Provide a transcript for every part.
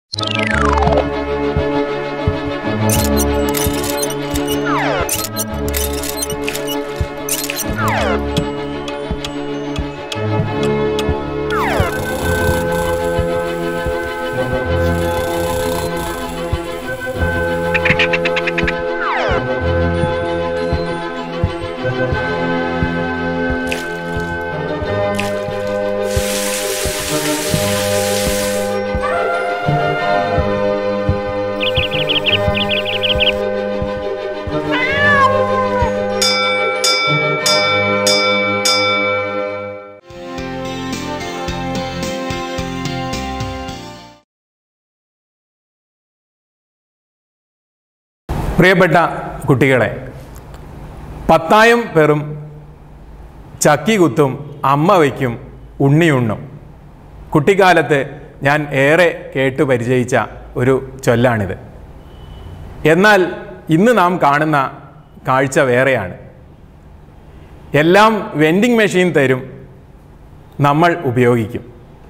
പ്രിയപ്പെട്ട കുട്ടികളെ പത്തായം പെറും ചക്കി കുത്തും അമ്മ വയ്ക്കും ഉണ്ണിയുണ്ണും കുട്ടിക്കാലത്ത് ഞാൻ ഏറെ കേട്ടു പരിചയിച്ച ഒരു ചൊല്ലാണിത് എന്നാൽ ഇന്ന് നാം കാണുന്ന കാഴ്ച വേറെയാണ് എല്ലാം വെൻഡിങ് മെഷീൻ തരും നമ്മൾ ഉപയോഗിക്കും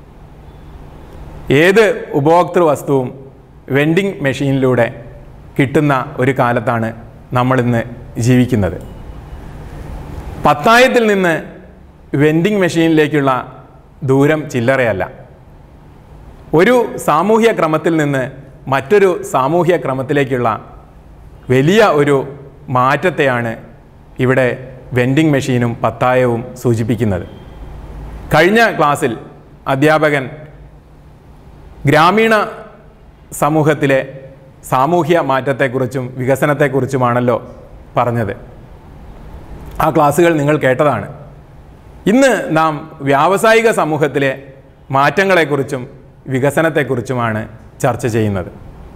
ഏത് ഉപഭോക്തൃ വസ്തുവും വെൻഡിങ് മെഷീനിലൂടെ കിട്ടുന്ന ഒരു കാലത്താണ് നമ്മളിന്ന് ജീവിക്കുന്നത് പത്തായത്തിൽ നിന്ന് വെൻഡിങ് മെഷീനിലേക്കുള്ള ദൂരം ചില്ലറയല്ല ഒരു സാമൂഹ്യ ക്രമത്തിൽ നിന്ന് മറ്റൊരു സാമൂഹ്യ ക്രമത്തിലേക്കുള്ള വലിയ ഒരു മാറ്റത്തെയാണ് ഇവിടെ വെൻഡിങ് മെഷീനും പത്തായവും സൂചിപ്പിക്കുന്നത് കഴിഞ്ഞ ക്ലാസ്സിൽ അധ്യാപകൻ ഗ്രാമീണ സമൂഹത്തിലെ സാമൂഹ്യ മാറ്റത്തെക്കുറിച്ചും വികസനത്തെക്കുറിച്ചുമാണല്ലോ പറഞ്ഞത് ആ ക്ലാസ്സുകൾ നിങ്ങൾ കേട്ടതാണ് ഇന്ന് നാം വ്യാവസായിക സമൂഹത്തിലെ മാറ്റങ്ങളെക്കുറിച്ചും വികസനത്തെക്കുറിച്ചുമാണ് ചർച്ച ചെയ്യുന്നത്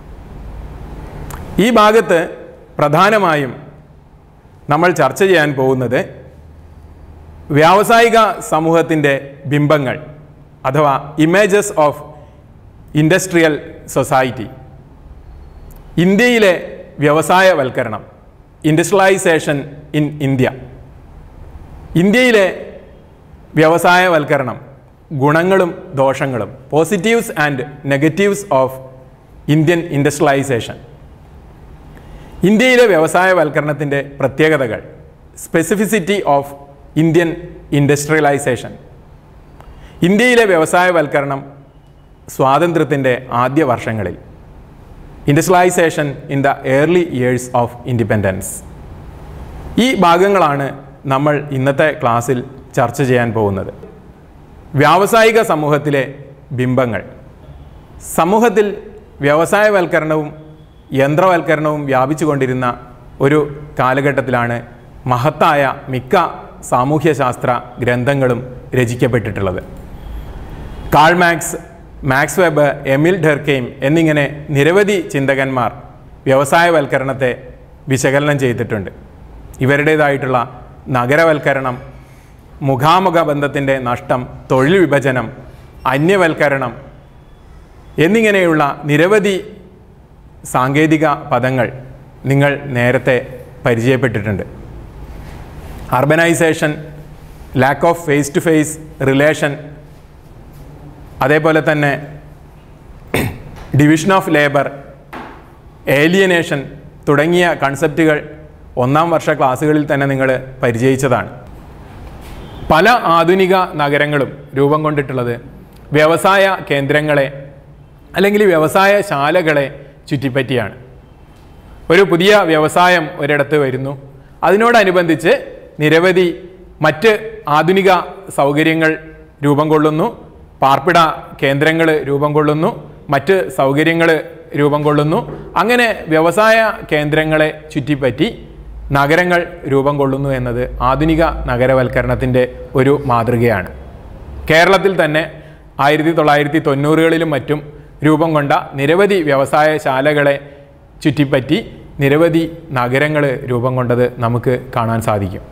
ഈ ഭാഗത്ത് പ്രധാനമായും നമ്മൾ ചർച്ച ചെയ്യാൻ പോകുന്നത് വ്യാവസായിക സമൂഹത്തിൻ്റെ ബിംബങ്ങൾ അഥവാ ഇമേജസ് ഓഫ് ഇൻഡസ്ട്രിയൽ സൊസൈറ്റി ഇന്ത്യയിലെ വ്യവസായവൽക്കരണം ഇൻഡസ്ട്രിയലൈസേഷൻ ഇൻ ഇന്ത്യ ഇന്ത്യയിലെ വ്യവസായവൽക്കരണം ഗുണങ്ങളും ദോഷങ്ങളും positives and negatives of Indian industrialisation ഇന്ത്യയിലെ വ്യവസായവൽക്കരണത്തിൻ്റെ പ്രത്യേകതകൾ സ്പെസിഫിസിറ്റി ഓഫ് ഇന്ത്യൻ ഇൻഡസ്ട്രിയലൈസേഷൻ ഇന്ത്യയിലെ വ്യവസായവൽക്കരണം സ്വാതന്ത്ര്യത്തിൻ്റെ ആദ്യ വർഷങ്ങളിൽ industrialisation in the early years of independence ഈ ഭാഗങ്ങളാണ് നമ്മൾ ഇന്നത്തെ ക്ലാസ്സിൽ ചർച്ച ചെയ്യാൻ പോകുന്നത് വ്യാവസായിക സമൂഹത്തിലെ ബിംബങ്ങൾ സമൂഹത്തിൽ വ്യവസായവൽക്കരണവും യന്ത്രവൽക്കരണവും വ്യാപിച്ചുകൊണ്ടിരുന്ന ഒരു കാലഘട്ടത്തിലാണ് മഹത്തായ മിക്ക സാമൂഹ്യശാസ്ത്ര ഗ്രന്ഥങ്ങളും രചിക്കപ്പെട്ടിട്ടുള്ളത് Karl Marx Max Weber Emile Durkheim എന്നിങ്ങനെ നിരവധി ചിന്തകന്മാർ വ്യവസായവൽക്കരണത്തെ വിശകലനം ചെയ്തിട്ടുണ്ട് ഇവരുടേതായിട്ടുള്ള നഗരവൽക്കരണം മുഖാമുഖ ബന്ധത്തിൻ്റെ നഷ്ടം തൊഴിൽ വിഭജനം അന്യവൽക്കരണം എന്നിങ്ങനെയുള്ള നിരവധി സാങ്കേതിക പദങ്ങൾ നിങ്ങൾ നേരത്തെ പരിചയപ്പെട്ടിട്ടുണ്ട് urbanisation lack of face to face relation അതേപോലെ തന്നെ ഡിവിഷൻ ഓഫ് ലേബർ ഏലിയനേഷൻ തുടങ്ങിയ കൺസെപ്റ്റുകൾ ഒന്നാം വർഷ ക്ലാസ്സുകളിൽ തന്നെ നിങ്ങൾ പരിചയിച്ചതാണ് പല ആധുനിക നഗരങ്ങളും രൂപം കൊണ്ടിട്ടുള്ളത് വ്യവസായ കേന്ദ്രങ്ങളെ അല്ലെങ്കിൽ വ്യവസായ ശാലകളെ ചുറ്റിപ്പറ്റിയാണ് ഒരു പുതിയ വ്യവസായം ഒരിടത്ത് വരുന്നു അതിനോടനുബന്ധിച്ച് നിരവധി മറ്റ് ആധുനിക സൗകര്യങ്ങൾ രൂപം കൊള്ളുന്നു പാർപ്പിട കേന്ദ്രങ്ങൾ രൂപം കൊള്ളുന്നു മറ്റ് സൗകര്യങ്ങൾ രൂപം കൊള്ളുന്നു അങ്ങനെ വ്യവസായ കേന്ദ്രങ്ങളെ ചുറ്റിപ്പറ്റി നഗരങ്ങൾ രൂപം കൊള്ളുന്നു എന്നത് ആധുനിക നഗരവൽക്കരണത്തിൻ്റെ ഒരു മാതൃകയാണ് കേരളത്തിൽ തന്നെ ആയിരത്തി തൊള്ളായിരത്തി തൊണ്ണൂറുകളിലും മറ്റും രൂപം കൊണ്ട നിരവധി വ്യവസായ ശാലകളെ ചുറ്റിപ്പറ്റി നിരവധി നഗരങ്ങൾ രൂപം കൊണ്ടത് നമുക്ക് കാണാൻ സാധിക്കും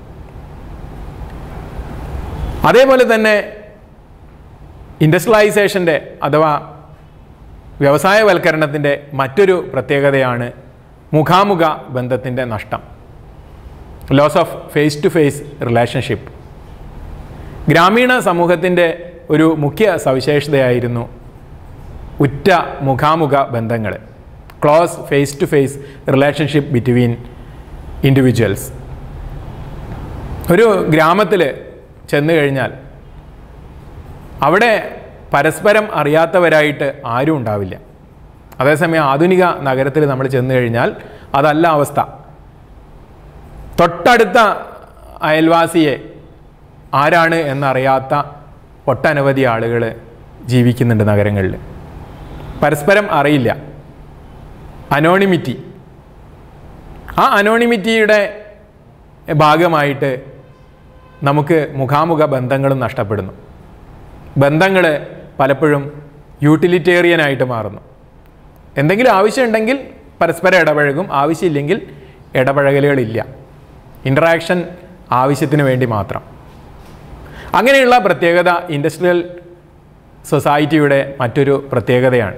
അതേപോലെ തന്നെ ഇൻഡസ്ട്രിയലൈസേഷൻ്റെ അഥവാ വ്യവസായവൽക്കരണത്തിൻ്റെ മറ്റൊരു പ്രത്യേകതയാണ് മുഖാമുഖ ബന്ധത്തിൻ്റെ നഷ്ടം loss of face to face relationship ഗ്രാമീണ സമൂഹത്തിൻ്റെ ഒരു മുഖ്യ സവിശേഷതയായിരുന്നു ഉറ്റ മുഖാമുഖ ബന്ധങ്ങൾ close face to face relationship between individuals ഒരു ഗ്രാമത്തിൽ ചെന്ന് കഴിഞ്ഞാൽ അവിടെ പരസ്പരം അറിയാത്തവരായിട്ട് ആരും ഉണ്ടാവില്ല അതേസമയം ആധുനിക നഗരത്തിൽ നമ്മൾ ചെന്ന് കഴിഞ്ഞാൽ അതല്ല അവസ്ഥ തൊട്ടടുത്ത അയൽവാസിയെ ആരാണ് എന്നറിയാത്ത ഒട്ടനവധി ആളുകൾ ജീവിക്കുന്നുണ്ട് നഗരങ്ങളിൽ പരസ്പരം അറിയില്ല അനോണിമിറ്റി ആ അനോണിമിറ്റിയുടെ ഭാഗമായിട്ട് നമുക്ക് മുഖാമുഖ ബന്ധങ്ങളും നഷ്ടപ്പെടുന്നു ബന്ധങ്ങൾ പലപ്പോഴും യൂട്ടിലിറ്റേറിയനായിട്ട് മാറുന്നു എന്തെങ്കിലും ആവശ്യമുണ്ടെങ്കിൽ പരസ്പരം ഇടപഴകും ആവശ്യമില്ലെങ്കിൽ ഇടപഴകലുകളില്ല ഇൻട്രാക്ഷൻ ആവശ്യത്തിന് വേണ്ടി മാത്രം അങ്ങനെയുള്ള പ്രത്യേകത ഇൻഡസ്ട്രിയൽ സൊസൈറ്റിയുടെ മറ്റൊരു പ്രത്യേകതയാണ്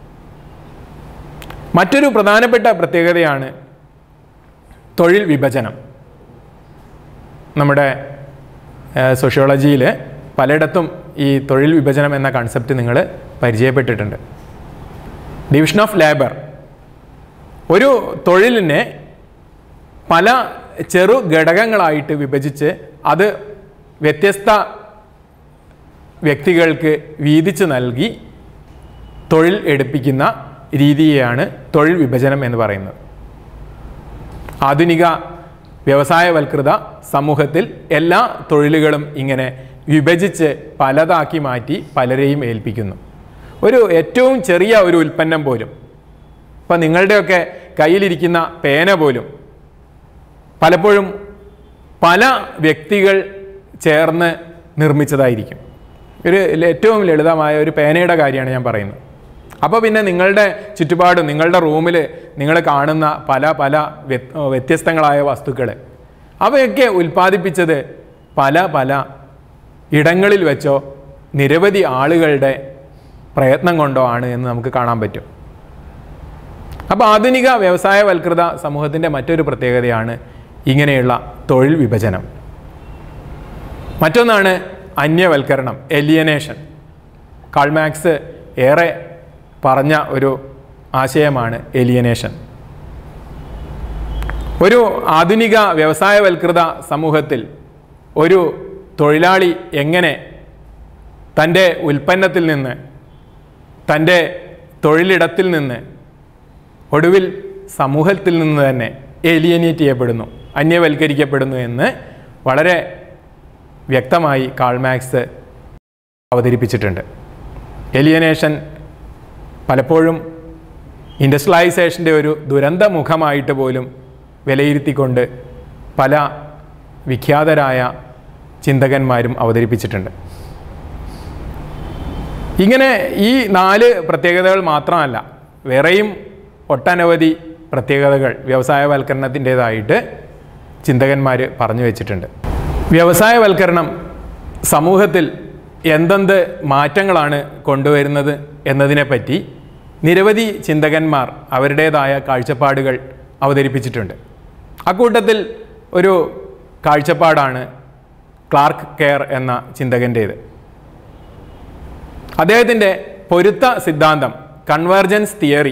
മറ്റൊരു പ്രധാനപ്പെട്ട പ്രത്യേകതയാണ് തൊഴിൽ വിഭജനം നമ്മുടെ സോഷ്യോളജിയിൽ പലയിടത്തും ഈ തൊഴിൽ വിഭജനം എന്ന കൺസെപ്റ്റ് നിങ്ങൾ പരിചയപ്പെട്ടിട്ടുണ്ട് ഡിവിഷൻ ഓഫ് ലേബർ ഒരു തൊഴിലിനെ പല ചെറു ഘടകങ്ങളായിട്ട് വിഭജിച്ച് അത് വ്യത്യസ്ത വ്യക്തികൾക്ക് വീതിച്ച് നൽകി തൊഴിൽ എടുപ്പിക്കുന്ന രീതിയെയാണ് തൊഴിൽ വിഭജനം എന്ന് പറയുന്നത് ആധുനിക വ്യവസായവൽകൃത സമൂഹത്തിൽ എല്ലാ തൊഴിലുകളും ഇങ്ങനെ വിഭജിച്ച് പലതാക്കി മാറ്റി പലരെയും ഏൽപ്പിക്കുന്നു ഒരു ഏറ്റവും ചെറിയ ഒരു ഉൽപ്പന്നം പോലും ഇപ്പം നിങ്ങളുടെയൊക്കെ കയ്യിലിരിക്കുന്ന പേന പോലും പലപ്പോഴും പല വ്യക്തികൾ ചേർന്ന് നിർമ്മിച്ചതായിരിക്കും ഒരു ഏറ്റവും ലളിതമായ ഒരു പേനയുടെ കാര്യമാണ് ഞാൻ പറയുന്നത് അപ്പോൾ പിന്നെ നിങ്ങളുടെ ചുറ്റുപാടും നിങ്ങളുടെ റൂമിൽ നിങ്ങൾ കാണുന്ന പല പല വ്യ- വ്യത്യസ്തങ്ങളായ വസ്തുക്കൾ അവയൊക്കെ ഉൽപ്പാദിപ്പിച്ചത് പല പല ഇടങ്ങളിൽ വെച്ചോ നിരവധി ആളുകളുടെ പ്രയത്നം കൊണ്ടോ ആണ് എന്ന് നമുക്ക് കാണാൻ പറ്റും അപ്പോൾ ആധുനിക വ്യവസായവൽകൃത സമൂഹത്തിൻ്റെ മറ്റൊരു പ്രത്യേകതയാണ് ഇങ്ങനെയുള്ള തൊഴിൽ വിഭജനം മറ്റൊന്നാണ് അന്യവൽക്കരണം എലിയനേഷൻ കാൾമാക്സ് ഏറെ പറഞ്ഞ ഒരു ആശയമാണ് എലിയനേഷൻ ഒരു ആധുനിക വ്യവസായവൽകൃത സമൂഹത്തിൽ ഒരു തൊഴിലാളി എങ്ങനെ തൻ്റെ ഉൽപ്പന്നത്തിൽ നിന്ന് തൻ്റെ തൊഴിലിടത്തിൽ നിന്ന് ഒടുവിൽ സമൂഹത്തിൽ നിന്ന് തന്നെ ഏലിയനേറ്റ് ചെയ്യപ്പെടുന്നു അന്യവൽക്കരിക്കപ്പെടുന്നു എന്ന് വളരെ വ്യക്തമായി കാൾമാക്സ് അവതരിപ്പിച്ചിട്ടുണ്ട് എലിയനേഷൻ പലപ്പോഴും ഇൻഡസ്ട്രിയലൈസേഷൻ്റെ ഒരു ദുരന്ത മുഖമായിട്ട് പോലും വിലയിരുത്തിക്കൊണ്ട് പല വിഖ്യാതരായ ചിന്തകന്മാരും അവതരിപ്പിച്ചിട്ടുണ്ട് ഇങ്ങനെ ഈ നാല് പ്രത്യേകതകൾ മാത്രമല്ല വേറെയും ഒട്ടനവധി പ്രത്യേകതകൾ വ്യവസായവൽക്കരണത്തിൻ്റേതായിട്ട് ചിന്തകന്മാർ പറഞ്ഞു വെച്ചിട്ടുണ്ട് വ്യവസായവൽക്കരണം സമൂഹത്തിൽ എന്തെന്ത് മാറ്റങ്ങളാണ് കൊണ്ടുവരുന്നത് എന്നതിനെപ്പറ്റി നിരവധി ചിന്തകന്മാർ അവരുടേതായ കാഴ്ചപ്പാടുകൾ അവതരിപ്പിച്ചിട്ടുണ്ട് അക്കൂട്ടത്തിൽ ഒരു കാഴ്ചപ്പാടാണ് ക്ലാർക്ക് കെയർ എന്ന ചിന്തകൻ്റേത് അദ്ദേഹത്തിൻ്റെ പൊരുത്ത സിദ്ധാന്തം കൺവേർജൻസ് തിയറി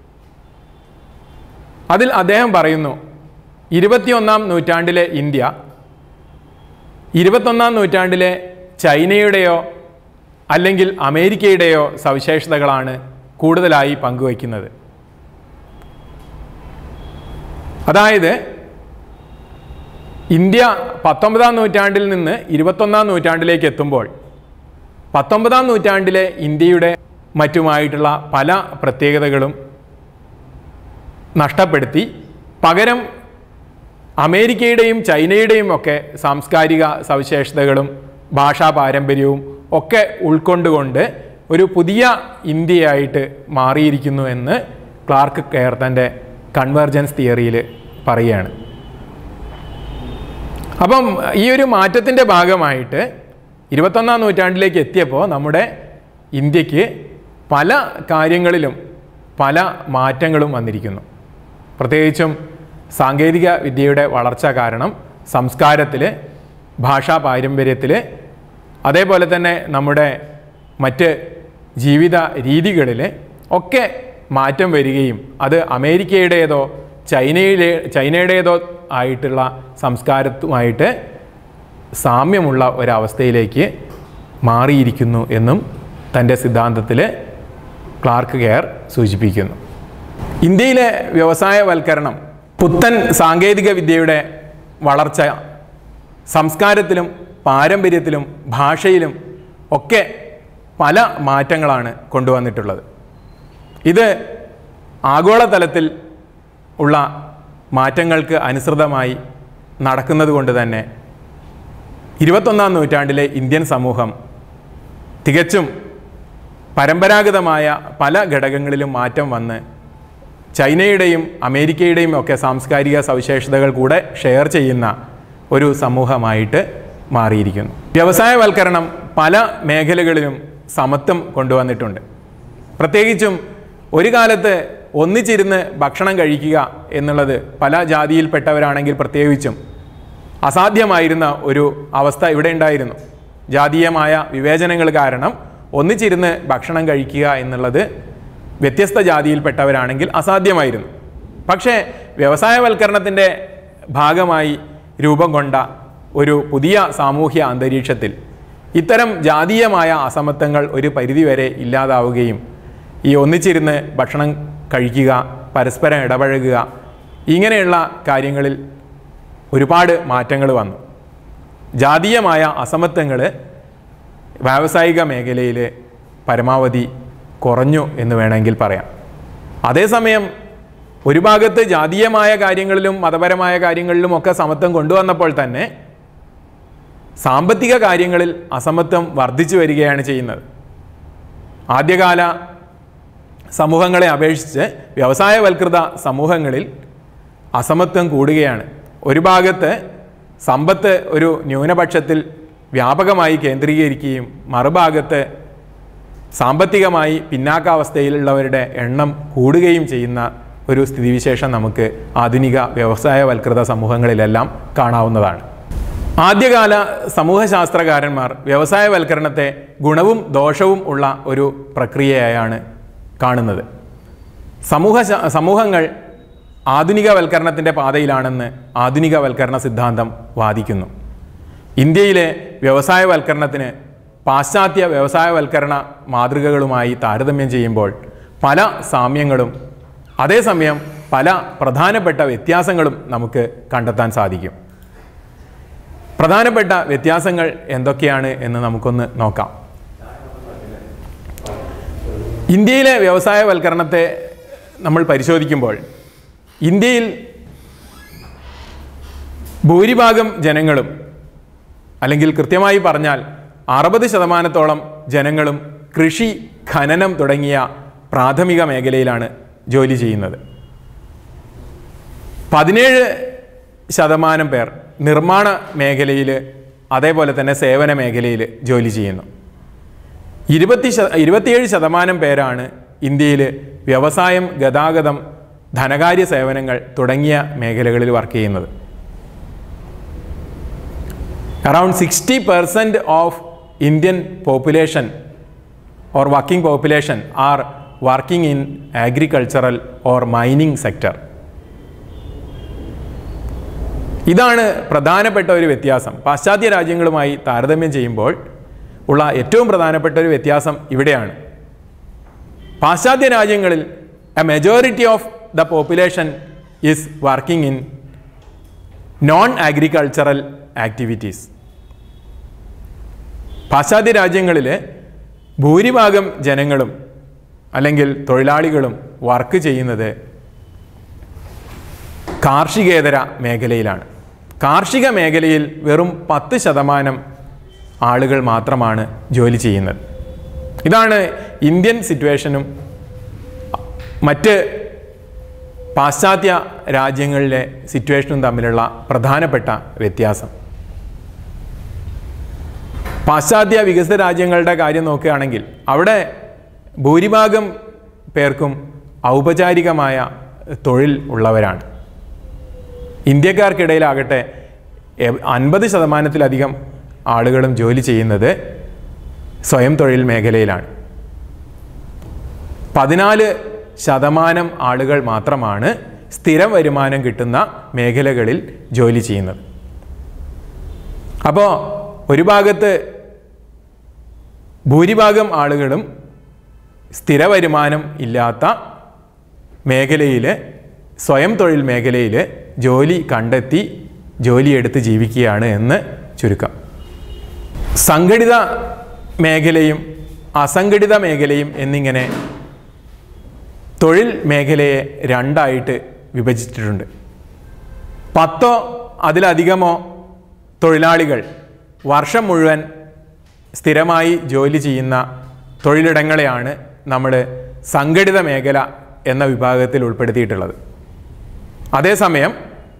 അതിൽ അദ്ദേഹം പറയുന്നു ഇരുപത്തിയൊന്നാം നൂറ്റാണ്ടിലെ ഇന്ത്യ ഇരുപത്തൊന്നാം നൂറ്റാണ്ടിലെ ചൈനയുടെയോ അല്ലെങ്കിൽ അമേരിക്കയുടെയോ സവിശേഷതകളാണ് കൂടുതലായി പങ്കുവയ്ക്കുന്നത് അതായത് ഇന്ത്യ പത്തൊമ്പതാം നൂറ്റാണ്ടിൽ നിന്ന് ഇരുപത്തൊന്നാം നൂറ്റാണ്ടിലേക്ക് എത്തുമ്പോൾ പത്തൊമ്പതാം നൂറ്റാണ്ടിലെ ഇന്ത്യയുടെ മറ്റുമായിട്ടുള്ള പല പ്രത്യേകതകളും നഷ്ടപ്പെടുത്തി പകരം അമേരിക്കയുടെയും ചൈനയുടെയും ഒക്കെ സാംസ്കാരിക സവിശേഷതകളും ഭാഷാ പാരമ്പര്യവും ഒക്കെ ഉൾക്കൊണ്ടുകൊണ്ട് ഒരു പുതിയ ഇന്ത്യയായിട്ട് മാറിയിരിക്കുന്നു എന്ന് ക്ലാർക്ക് കെയർ തൻ്റെ കൺവേർജൻസ് തിയറിയിൽ പറയുകയാണ് അപ്പം ഈ ഒരു മാറ്റത്തിൻ്റെ ഭാഗമായിട്ട് ഇരുപത്തൊന്നാം നൂറ്റാണ്ടിലേക്ക് എത്തിയപ്പോൾ നമ്മുടെ ഇന്ത്യക്ക് പല കാര്യങ്ങളിലും പല മാറ്റങ്ങളും വന്നിരിക്കുന്നു പ്രത്യേകിച്ചും സാങ്കേതിക വിദ്യയുടെ വളർച്ച കാരണം സംസ്കാരത്തിൽ ഭാഷാ പാരമ്പര്യത്തിൽ അതേപോലെ തന്നെ നമ്മുടെ മറ്റ് ജീവിത രീതികളിൽ ഒക്കെ മാറ്റം വരികയും അത് അമേരിക്കയുടേതോ ചൈനയിലെ ചൈനയുടേതോ ആയിട്ടുള്ള സംസ്കാരത്തുമായിട്ട് സാമ്യമുള്ള ഒരവസ്ഥയിലേക്ക് മാറിയിരിക്കുന്നു എന്നും തൻ്റെ സിദ്ധാന്തത്തിൽ ക്ലാർക്ക് കെയർ സൂചിപ്പിക്കുന്നു ഇന്ത്യയിലെ വ്യവസായവൽക്കരണം പുത്തൻ സാങ്കേതിക വിദ്യയുടെ വളർച്ച സംസ്കാരത്തിലും പാരമ്പര്യത്തിലും ഭാഷയിലും ഒക്കെ പല മാറ്റങ്ങളാണ് കൊണ്ടുവന്നിട്ടുള്ളത് ഇത് ആഗോളതലത്തിൽ ഉള്ള മാറ്റങ്ങൾക്ക് അനുസൃതമായി നടക്കുന്നത് കൊണ്ട് തന്നെ ഇരുപത്തൊന്നാം നൂറ്റാണ്ടിലെ ഇന്ത്യൻ സമൂഹം തികച്ചും പരമ്പരാഗതമായ പല ഘടകങ്ങളിലും മാറ്റം വന്ന് ചൈനയുടെയും അമേരിക്കയുടെയും ഒക്കെ സാംസ്കാരിക സവിശേഷതകൾ കൂടെ ഷെയർ ചെയ്യുന്ന ഒരു സമൂഹമായിട്ട് മാറിയിരിക്കുന്നു വ്യവസായവൽക്കരണം പല മേഖലകളിലും സമത്വം കൊണ്ടുവന്നിട്ടുണ്ട് പ്രത്യേകിച്ചും ഒരു കാലത്ത് ഒന്നിച്ചിരുന്ന് ഭക്ഷണം കഴിക്കുക എന്നുള്ളത് പല ജാതിയിൽപ്പെട്ടവരാണെങ്കിൽ പ്രത്യേകിച്ചും അസാധ്യമായിരുന്ന ഒരു അവസ്ഥ ഇവിടെ ഉണ്ടായിരുന്നു ജാതീയമായ വിവേചനങ്ങൾ കാരണം ഒന്നിച്ചിരുന്ന് ഭക്ഷണം കഴിക്കുക എന്നുള്ളത് വ്യത്യസ്ത ജാതിയിൽപ്പെട്ടവരാണെങ്കിൽ അസാധ്യമായിരുന്നു പക്ഷേ വ്യവസായവൽക്കരണത്തിൻ്റെ ഭാഗമായി രൂപം കൊണ്ട ഒരു പുതിയ സാമൂഹ്യ അന്തരീക്ഷത്തിൽ ഇത്തരം ജാതീയമായ അസമത്വങ്ങൾ ഒരു പരിധിവരെ ഇല്ലാതാവുകയും ഈ ഒന്നിച്ചിരുന്ന് ഭക്ഷണം കഴിക്കുക പരസ്പരം ഇടപഴകുക ഇങ്ങനെയുള്ള കാര്യങ്ങളിൽ ഒരുപാട് മാറ്റങ്ങൾ വന്നു ജാതീയമായ അസമത്വങ്ങൾ വ്യാവസായിക മേഖലയിൽ പരമാവധി കുറഞ്ഞു എന്ന് വേണമെങ്കിൽ പറയാം അതേസമയം ഒരു ഭാഗത്ത് ജാതീയമായ കാര്യങ്ങളിലും മതപരമായ കാര്യങ്ങളിലും ഒക്കെ സമത്വം കൊണ്ടുവന്നപ്പോൾ തന്നെ സാമ്പത്തിക കാര്യങ്ങളിൽ അസമത്വം വർദ്ധിച്ചു വരികയാണ് ചെയ്യുന്നത് ആദ്യകാല സമൂഹങ്ങളെ അപേക്ഷിച്ച് വ്യവസായവൽകൃത സമൂഹങ്ങളിൽ അസമത്വം കൂടുകയാണ് ഒരു ഭാഗത്ത് സമ്പത്ത് ഒരു ന്യൂനപക്ഷത്തിൽ വ്യാപകമായി കേന്ദ്രീകരിക്കുകയും മറുഭാഗത്ത് സാമ്പത്തികമായി പിന്നാക്കാവസ്ഥയിലുള്ളവരുടെ എണ്ണം കൂടുകയും ചെയ്യുന്ന ഒരു സ്ഥിതിവിശേഷം നമുക്ക് ആധുനിക വ്യവസായവൽകൃത സമൂഹങ്ങളിലെല്ലാം കാണാവുന്നതാണ് ആദ്യകാല സമൂഹശാസ്ത്രകാരന്മാർ വ്യവസായവൽക്കരണത്തെ ഗുണവും ദോഷവും ഉള്ള ഒരു പ്രക്രിയയായാണ് കാണുന്നത് സമൂഹ സമൂഹങ്ങൾ ആധുനികവൽക്കരണത്തിൻ്റെ പാതയിലാണെന്ന് ആധുനികവൽക്കരണ സിദ്ധാന്തം വാദിക്കുന്നു ഇന്ത്യയിലെ വ്യവസായവൽക്കരണത്തിന് പാശ്ചാത്യ വ്യവസായവൽക്കരണ മാതൃകകളുമായി താരതമ്യം ചെയ്യുമ്പോൾ പല സാമ്യങ്ങളും അതേസമയം പല പ്രധാനപ്പെട്ട വ്യത്യാസങ്ങളും നമുക്ക് കണ്ടെത്താൻ സാധിക്കും പ്രധാനപ്പെട്ട വ്യത്യാസങ്ങൾ എന്തൊക്കെയാണ് എന്ന് നമുക്കൊന്ന് നോക്കാം ഇന്ത്യയിലെ വ്യവസായവൽക്കരണത്തെ നമ്മൾ പരിശോധിക്കുമ്പോൾ ഇന്ത്യയിൽ ഭൂരിഭാഗം ജനങ്ങളും അല്ലെങ്കിൽ കൃത്യമായി പറഞ്ഞാൽ അറുപത് ശതമാനത്തോളം ജനങ്ങളും കൃഷി ഖനനം തുടങ്ങിയ പ്രാഥമിക മേഖലയിലാണ് ജോലി ചെയ്യുന്നത് പതിനേഴ് ശതമാനം പേർ നിർമ്മാണ മേഖലയിൽ അതേപോലെ തന്നെ സേവന മേഖലയിൽ ജോലി ചെയ്യുന്നു ഇരുപത്തി ശത ഇരുപത്തിയേഴ് ശതമാനം പേരാണ് ഇന്ത്യയിൽ വ്യവസായം ഗതാഗതം ധനകാര്യ സേവനങ്ങൾ തുടങ്ങിയ മേഖലകളിൽ വർക്ക് ചെയ്യുന്നത് around sixty percent of Indian population or working population are working in agricultural or mining sector ഇതാണ് പ്രധാനപ്പെട്ട ഒരു വ്യത്യാസം പാശ്ചാത്യ രാജ്യങ്ങളുമായി താരതമ്യം ചെയ്യുമ്പോൾ ഉള്ള ഏറ്റവും പ്രധാനപ്പെട്ട ഒരു വ്യത്യാസം ഇവിടെയാണ് പാശ്ചാത്യ രാജ്യങ്ങളിൽ a majority of the population is working in non agricultural activities പാശ്ചാത്യ രാജ്യങ്ങളിൽ ഭൂരിഭാഗം ജനങ്ങളും അല്ലെങ്കിൽ തൊഴിലാളികളും വർക്ക് ചെയ്യുന്നത് കാർഷികേതര മേഖലയിലാണ് കാർഷിക മേഖലയിൽ വെറും പത്ത് ശതമാനം ആളുകൾ മാത്രമാണ് ജോലി ചെയ്യുന്നത് ഇതാണ് ഇന്ത്യൻ സിറ്റുവേഷനും മറ്റ് പാശ്ചാത്യ രാജ്യങ്ങളിലെ സിറ്റുവേഷനും തമ്മിലുള്ള പ്രധാനപ്പെട്ട വ്യത്യാസം പാശ്ചാത്യ വികസിത രാജ്യങ്ങളുടെ കാര്യം നോക്കുകയാണെങ്കിൽ അവിടെ ഭൂരിഭാഗം പേർക്കും ഔപചാരികമായ തൊഴിൽ ഉള്ളവരാണ് ഇന്ത്യക്കാർക്കിടയിലാകട്ടെ അൻപത് ശതമാനത്തിലധികം ആളുകളും ജോലി ചെയ്യുന്നത് സ്വയം തൊഴിൽ മേഖലയിലാണ് പതിനാല് ശതമാനം ആളുകൾ മാത്രമാണ് സ്ഥിരം വരുമാനം കിട്ടുന്ന മേഖലകളിൽ ജോലി ചെയ്യുന്നത് അപ്പോൾ ഒരു ഭാഗത്ത് ഭൂരിഭാഗം ആളുകളും സ്ഥിര വരുമാനം ഇല്ലാത്ത മേഖലയിൽ സ്വയം തൊഴിൽ മേഖലയിൽ ജോലി കണ്ടെത്തി ജോലിയെടുത്ത് ജീവിക്കുകയാണ് എന്ന് ചുരുക്കം സംഘടിത മേഖലയും അസംഘടിത മേഖലയും എന്നിങ്ങനെ തൊഴിൽ മേഖലയെ രണ്ടായിട്ട് വിഭജിച്ചിട്ടുണ്ട് പത്തോ അതിലധികമോ തൊഴിലാളികൾ വർഷം മുഴുവൻ സ്ഥിരമായി ജോലി ചെയ്യുന്ന തൊഴിലിടങ്ങളെയാണ് നമ്മൾ സംഘടിത മേഖല എന്ന വിഭാഗത്തിൽ ഉൾപ്പെടുത്തിയിട്ടുള്ളത് അതേസമയം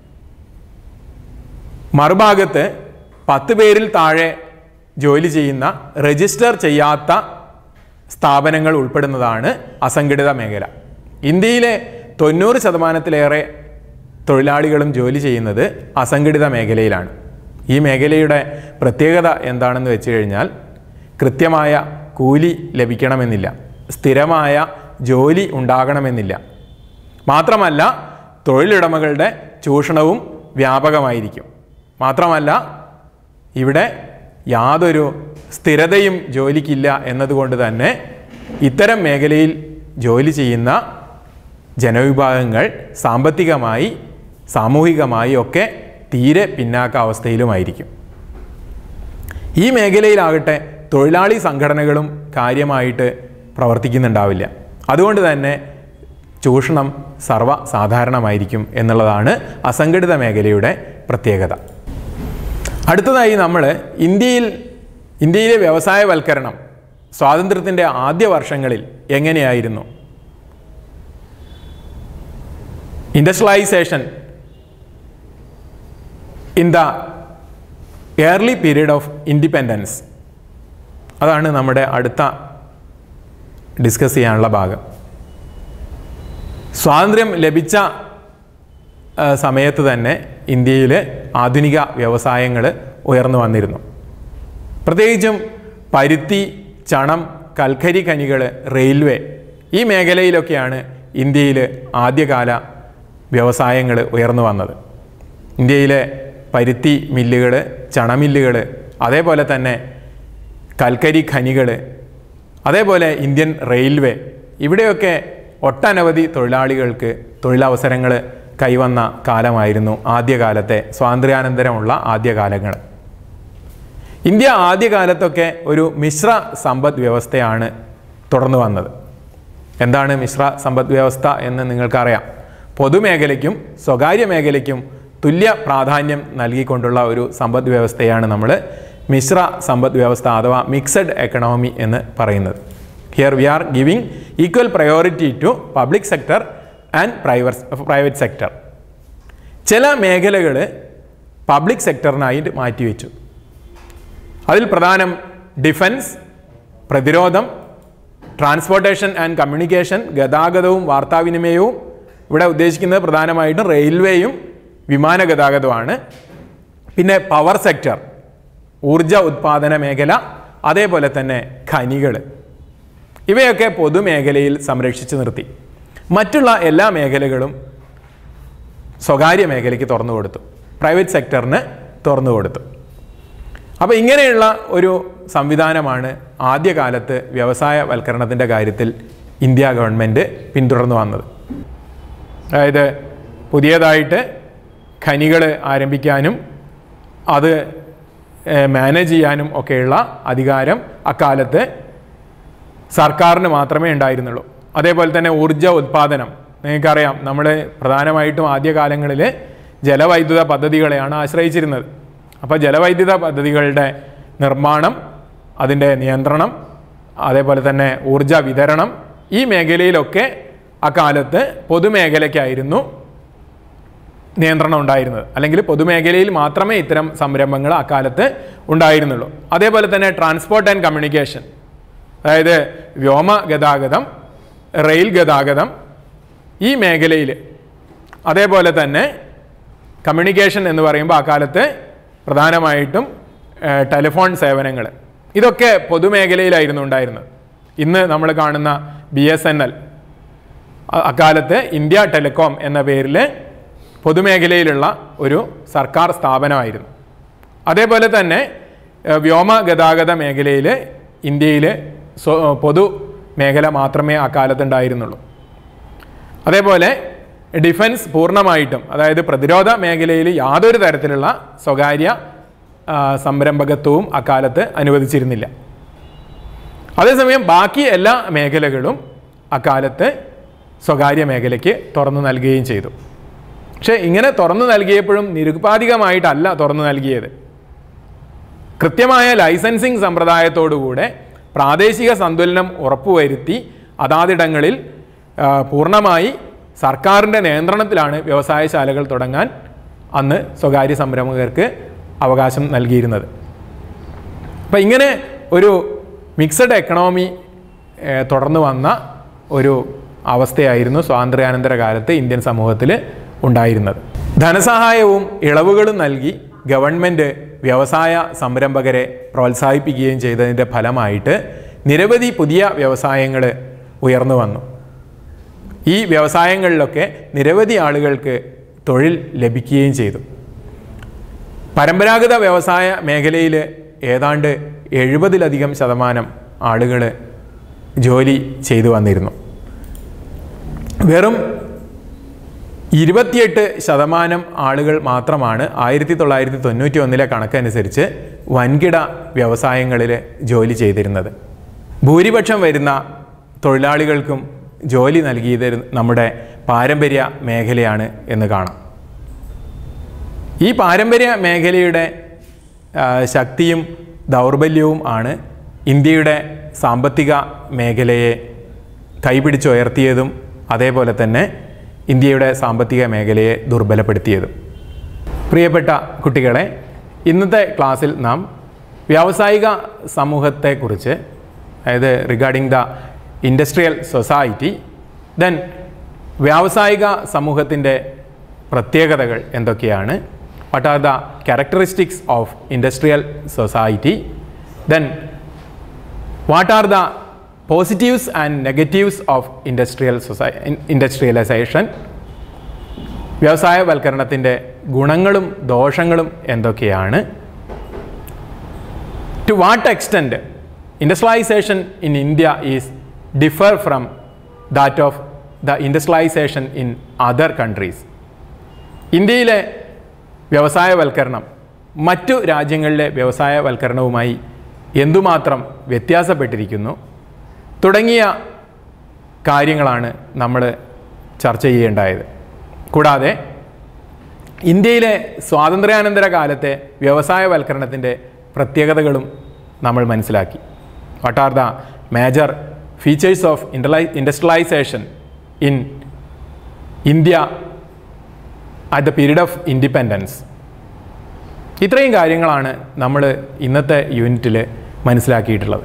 മറുഭാഗത്ത് പത്ത് പേരിൽ താഴെ ജോലി ചെയ്യുന്ന രജിസ്റ്റർ ചെയ്യാത്ത സ്ഥാപനങ്ങൾ ഉൾപ്പെടുന്നതാണ് അസംഘടിത മേഖല ഇന്ത്യയിലെ തൊണ്ണൂറ് ശതമാനത്തിലേറെ തൊഴിലാളികളും ജോലി ചെയ്യുന്നത് അസംഘടിത മേഖലയിലാണ് ഈ മേഖലയുടെ പ്രത്യേകത എന്താണെന്ന് വെച്ച് കഴിഞ്ഞാൽ കൃത്യമായ കൂലി ലഭിക്കണമെന്നില്ല സ്ഥിരമായ ജോലി ഉണ്ടാകണമെന്നില്ല മാത്രമല്ല തൊഴിലുടമകളുടെ ചൂഷണവും വ്യാപകമായിരിക്കും മാത്രമല്ല ഇവിടെ യാതൊരു സ്ഥിരതയും ജോലിക്കില്ല എന്നതുകൊണ്ട് തന്നെ ഇത്തരം മേഖലയിൽ ജോലി ചെയ്യുന്ന ജനവിഭാഗങ്ങൾ സാമ്പത്തികമായി സാമൂഹികമായി ഒക്കെ തീരെ പിന്നാക്ക അവസ്ഥയിലുമായിരിക്കും ഈ മേഖലയിലാകട്ടെ തൊഴിലാളി സംഘടനകളും കാര്യമായിട്ട് പ്രവർത്തിക്കുന്നുണ്ടാവില്ല അതുകൊണ്ട് തന്നെ ചൂഷണം സർവ്വസാധാരണമായിരിക്കും എന്നുള്ളതാണ് അസംഘടിത മേഖലയുടെ പ്രത്യേകത അടുത്തതായി നമ്മൾ ഇന്ത്യയിൽ ഇന്ത്യയിലെ വ്യവസായവൽക്കരണം സ്വാതന്ത്ര്യത്തിൻ്റെ ആദ്യ വർഷങ്ങളിൽ എങ്ങനെയായിരുന്നു industrialisation in the early period of independence അതാണ് നമ്മുടെ അടുത്ത ഡിസ്കസ് ചെയ്യാനുള്ള ഭാഗം സ്വാതന്ത്ര്യം ലഭിച്ച ആ, സമയത്ത് തന്നെ ഇന്ത്യയിൽ ആധുനിക വ്യവസായങ്ങൾ ഉയർന്നു വന്നിരുന്നു പ്രത്യേകിച്ചും പരുത്തി ചണം കൽക്കരി ഖനികൾ റെയിൽവേ ഈ മേഖലയിലൊക്കെയാണ് ഇന്ത്യയിൽ ആദ്യകാല വ്യവസായങ്ങൾ ഉയർന്നു വന്നത് ഇന്ത്യയിലെ പരുത്തി മില്ലുകൾ ചണമില്ലുകൾ അതേപോലെ തന്നെ കൽക്കരി ഖനികൾ അതേപോലെ ഇന്ത്യൻ റെയിൽവേ ഇവിടെയൊക്കെ ഒട്ടനവധി തൊഴിലാളികൾക്ക് തൊഴിലവസരങ്ങൾ കൈവന്ന കാലമായിരുന്നു ആദ്യകാലത്തെ സ്വാതന്ത്ര്യാനന്തരമുള്ള ആദ്യകാലങ്ങൾ ഇന്ത്യ ആദ്യകാലത്തൊക്കെ ഒരു മിശ്ര സമ്പദ് വ്യവസ്ഥയാണ് തുടർന്നു വന്നത് എന്താണ് മിശ്ര സമ്പദ് വ്യവസ്ഥ എന്ന് നിങ്ങൾക്കറിയാം പൊതുമേഖലയ്ക്കും സ്വകാര്യ മേഖലയ്ക്കും തുല്യ പ്രാധാന്യം നൽകിക്കൊണ്ടുള്ള ഒരു സമ്പദ് വ്യവസ്ഥയാണ് നമ്മൾ മിശ്ര സമ്പദ് വ്യവസ്ഥ അഥവാ മിക്സഡ് എക്കണോമി എന്ന് പറയുന്നത് here we are giving equal priority to public sector and private private sector ചില മേഖലകൾ പബ്ലിക് സെക്ടറിനായിട്ട് മാറ്റിവെച്ചു അതിൽ പ്രധാനം ഡിഫൻസ് പ്രതിരോധം ട്രാൻസ്പോർട്ടേഷൻ ആൻഡ് കമ്മ്യൂണിക്കേഷൻ ഗതാഗതവും വാർത്താവിനിമയവും ഇവിടെ ഉദ്ദേശിക്കുന്നത് പ്രധാനമായിട്ടും റെയിൽവേയും വിമാന ഗതാഗതവുമാണ് പിന്നെ പവർ സെക്ടർ ഊർജ ഉത്പാദന മേഖല അതേപോലെ തന്നെ ഖനികൾ ഇവയൊക്കെ പൊതുമേഖലയിൽ സംരക്ഷിച്ചു നിർത്തി മറ്റുള്ള എല്ലാ മേഖലകളും സ്വകാര്യ മേഖലയ്ക്ക് തുറന്നു കൊടുത്തു പ്രൈവറ്റ് സെക്ടറിന് തുറന്നു കൊടുത്തു അപ്പോൾ ഇങ്ങനെയുള്ള ഒരു സംവിധാനമാണ് ആദ്യകാലത്ത് വ്യവസായവൽക്കരണത്തിൻ്റെ കാര്യത്തിൽ ഇന്ത്യ ഗവൺമെൻറ് പിന്തുടർന്നു വന്നത് അതായത് പുതിയതായിട്ട് ഖനികൾ ആരംഭിക്കാനും അത് ഏഹ്, മാനേജ് ചെയ്യാനും ഒക്കെയുള്ള അധികാരം അക്കാലത്ത് സർക്കാരിന് മാത്രമേ ഉണ്ടായിരുന്നുള്ളൂ അതേപോലെ തന്നെ ഊർജ ഉത്പാദനം നിങ്ങൾക്കറിയാം നമ്മൾ പ്രധാനമായിട്ടും ആദ്യകാലങ്ങളിൽ ജലവൈദ്യുത പദ്ധതികളെയാണ് ആശ്രയിച്ചിരുന്നത് അപ്പോൾ ജലവൈദ്യുത പദ്ധതികളുടെ നിർമ്മാണം അതിൻ്റെ നിയന്ത്രണം അതേപോലെ തന്നെ ഊർജ വിതരണം ഈ മേഖലയിലൊക്കെ അക്കാലത്ത് പൊതുമേഖലയ്ക്കായിരുന്നു നിയന്ത്രണം ഉണ്ടായിരുന്നത് അല്ലെങ്കിൽ പൊതുമേഖലയിൽ മാത്രമേ ഇത്തരം സംരംഭങ്ങൾ അക്കാലത്ത് ഉണ്ടായിരുന്നുള്ളൂ അതേപോലെ തന്നെ ട്രാൻസ്പോർട്ട് ആൻഡ് കമ്മ്യൂണിക്കേഷൻ അതായത് വ്യോമ ഗതാഗതം റെയിൽ ഗതാഗതം ഈ മേഖലയിൽ അതേപോലെ തന്നെ കമ്മ്യൂണിക്കേഷൻ എന്ന് പറയുമ്പോൾ അക്കാലത്ത് പ്രധാനമായിട്ടും ഏഹ്, ടെലിഫോൺ സേവനങ്ങൾ ഇതൊക്കെ പൊതുമേഖലയിലായിരുന്നു ഉണ്ടായിരുന്നത് ഇന്ന് നമ്മൾ കാണുന്ന ബി എസ് എൻ എൽ അക്കാലത്ത് ഇന്ത്യ ടെലികോം എന്ന പേരിൽ പൊതുമേഖലയിലുള്ള ഒരു സർക്കാർ സ്ഥാപനമായിരുന്നു അതേപോലെ തന്നെ ഏഹ്, വ്യോമ ഗതാഗത മേഖലയിൽ ഇന്ത്യയിൽ സ്വ പൊതു മേഖല മാത്രമേ അക്കാലത്ത് ഉണ്ടായിരുന്നുള്ളൂ അതേപോലെ ഡിഫൻസ് പൂർണ്ണമായിട്ടും അതായത് പ്രതിരോധ മേഖലയിൽ യാതൊരു തരത്തിലുള്ള സ്വകാര്യ ആ, സംരംഭകത്വവും അക്കാലത്ത് അനുവദിച്ചിരുന്നില്ല അതേസമയം ബാക്കി എല്ലാ മേഖലകളും അക്കാലത്ത് സ്വകാര്യ മേഖലയ്ക്ക് തുറന്നു നൽകുകയും ചെയ്തു പക്ഷേ ഇങ്ങനെ തുറന്നു നൽകിയപ്പോഴും നിരുപാധികമായിട്ടല്ല തുറന്നു നൽകിയത് കൃത്യമായ ലൈസൻസിങ് സമ്പ്രദായത്തോടുകൂടെ പ്രാദേശിക സന്തുലനം ഉറപ്പുവരുത്തി അതാതിടങ്ങളിൽ ആ, പൂർണ്ണമായി സർക്കാരിൻ്റെ നിയന്ത്രണത്തിലാണ് വ്യവസായശാലകൾ തുടങ്ങാൻ അന്ന് സ്വകാര്യ സംരംഭകർക്ക് അവകാശം നൽകിയിരുന്നത് അപ്പം ഇങ്ങനെ ഒരു മിക്സഡ് എക്കണോമി ഏഹ്, തുടർന്ന് വന്ന ഒരു അവസ്ഥയായിരുന്നു സ്വാതന്ത്ര്യാനന്തര കാലത്ത് ഇന്ത്യൻ സമൂഹത്തിൽ ഉണ്ടായിരുന്നത് ധനസഹായവും ഇളവുകളും നൽകി ഗവൺമെൻറ് വ്യവസായ സംരംഭകരെ പ്രോത്സാഹിപ്പിക്കുകയും ചെയ്തതിൻ്റെ ഫലമായിട്ട് നിരവധി പുതിയ വ്യവസായങ്ങൾ ഉയർന്നു വന്നു ഈ വ്യവസായങ്ങളിലൊക്കെ നിരവധി ആളുകൾക്ക് തൊഴിൽ ലഭിക്കുകയും ചെയ്തു പരമ്പരാഗത വ്യവസായ മേഖലയിൽ ഏതാണ്ട് എഴുപതിലധികം ശതമാനം ആളുകൾ ജോലി ചെയ്തു വന്നിരുന്നു വെറും ഇരുപത്തിയെട്ട് ശതമാനം ആളുകൾ മാത്രമാണ് ആയിരത്തി തൊള്ളായിരത്തി തൊണ്ണൂറ്റി ഒന്നിലെ കണക്കനുസരിച്ച് വൻകിട വ്യവസായങ്ങളിൽ ജോലി ചെയ്തിരുന്നത് ഭൂരിപക്ഷം വരുന്ന തൊഴിലാളികൾക്കും ജോലി നൽകിയത് നമ്മുടെ പാരമ്പര്യ മേഖലയാണ് എന്ന് കാണാം ഈ പാരമ്പര്യ മേഖലയുടെ ആ, ശക്തിയും ദൗർബല്യവും ആണ് ഇന്ത്യയുടെ സാമ്പത്തിക മേഖലയെ കൈപിടിച്ചുയർത്തിയതും അതേപോലെ തന്നെ ഇന്ത്യയുടെ സാമ്പത്തിക മേഖലയെ ദുർബലപ്പെടുത്തിയതും പ്രിയപ്പെട്ട കുട്ടികളെ ഇന്നത്തെ ക്ലാസ്സിൽ നാം വ്യാവസായിക സമൂഹത്തെക്കുറിച്ച് അതായത് regarding the industrial society then വ്യാവസായിക സമൂഹത്തിൻ്റെ പ്രത്യേകതകൾ എന്തൊക്കെയാണ് what are the characteristics of industrial society then what are the positives and negatives of industrial society industrialisation വ്യവസായവൽക്കരണത്തിൻ്റെ ഗുണങ്ങളും ദോഷങ്ങളും എന്തൊക്കെയാണ് to what extent industrialisation in India is differ from that of the industrialisation in other countries ഇന്ത്യയിലെ വ്യവസായവൽക്കരണം മറ്റു രാജ്യങ്ങളിലെ വ്യവസായവൽക്കരണവുമായി എന്തുമാത്രം വ്യത്യാസപ്പെട്ടിരിക്കുന്നു തുടങ്ങിയ കാര്യങ്ങളാണ് നമ്മൾ ചർച്ച ചെയ്യേണ്ടായത് കൂടാതെ ഇന്ത്യയിലെ സ്വാതന്ത്ര്യാനന്തര കാലത്തെ വ്യവസായവൽക്കരണത്തിൻ്റെ പ്രത്യേകതകളും നമ്മൾ മനസ്സിലാക്കി what are the major features of ഇൻഡലൈ industrialisation in India at the period of independence ഇത്രയും കാര്യങ്ങളാണ് നമ്മൾ ഇന്നത്തെ യൂണിറ്റിൽ മനസ്സിലാക്കിയിട്ടുള്ളത്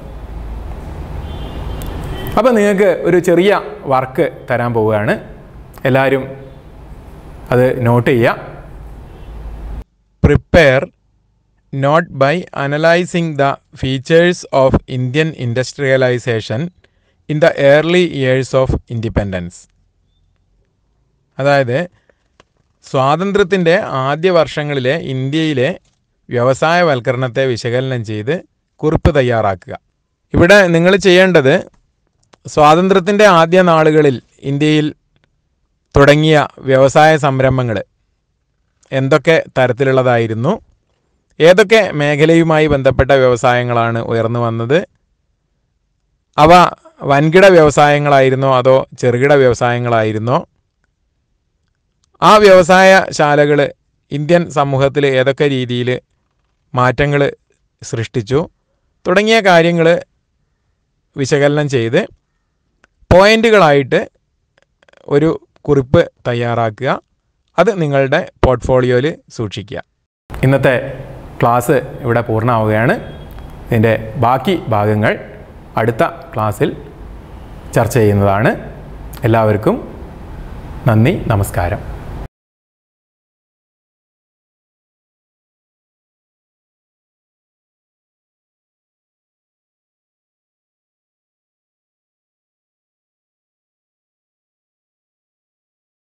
അപ്പോൾ നിങ്ങൾക്ക് ഒരു ചെറിയ വർക്ക് തരാൻ പോവുകയാണ് എല്ലാവരും അത് നോട്ട് ചെയ്യുക prepare note by analysing the features of Indian industrialisation in the early years of independence അതായത് സ്വാതന്ത്ര്യത്തിൻ്റെ ആദ്യ വർഷങ്ങളിലെ ഇന്ത്യയിലെ വ്യവസായവൽക്കരണത്തെ വിശകലനം ചെയ്ത് കുറിപ്പ് തയ്യാറാക്കുക ഇവിടെ നിങ്ങൾ ചെയ്യേണ്ടത് സ്വാതന്ത്ര്യത്തിൻ്റെ ആദ്യ നാളുകളിൽ ഇന്ത്യയിൽ തുടങ്ങിയ വ്യവസായ സംരംഭങ്ങൾ എന്തൊക്കെ തരത്തിലുള്ളതായിരുന്നു ഏതൊക്കെ മേഖലയുമായി ബന്ധപ്പെട്ട വ്യവസായങ്ങളാണ് ഉയർന്നു വന്നത് അവ വൻകിട വ്യവസായങ്ങളായിരുന്നോ അതോ ചെറുകിട വ്യവസായങ്ങളായിരുന്നോ ആ വ്യവസായശാലകൾ ഇന്ത്യൻ സമൂഹത്തിൽ ഏതൊക്കെ രീതിയിൽ മാറ്റങ്ങൾ സൃഷ്ടിച്ചു തുടങ്ങിയ കാര്യങ്ങൾ വിശകലനം ചെയ്ത് പോയിന്റുകളായിട്ട് ഒരു കുറിപ്പ് തയ്യാറാക്കുക അത് നിങ്ങളുടെ പോർട്ട്ഫോളിയോയിൽ സൂക്ഷിക്കുക ഇന്നത്തെ ക്ലാസ് ഇവിടെ പൂർണ്ണമാവുകയാണ് ഇതിൻ്റെ ബാക്കി ഭാഗങ്ങൾ അടുത്ത ക്ലാസ്സിൽ ചർച്ച ചെയ്യുന്നതാണ് എല്ലാവർക്കും നന്ദി നമസ്കാരം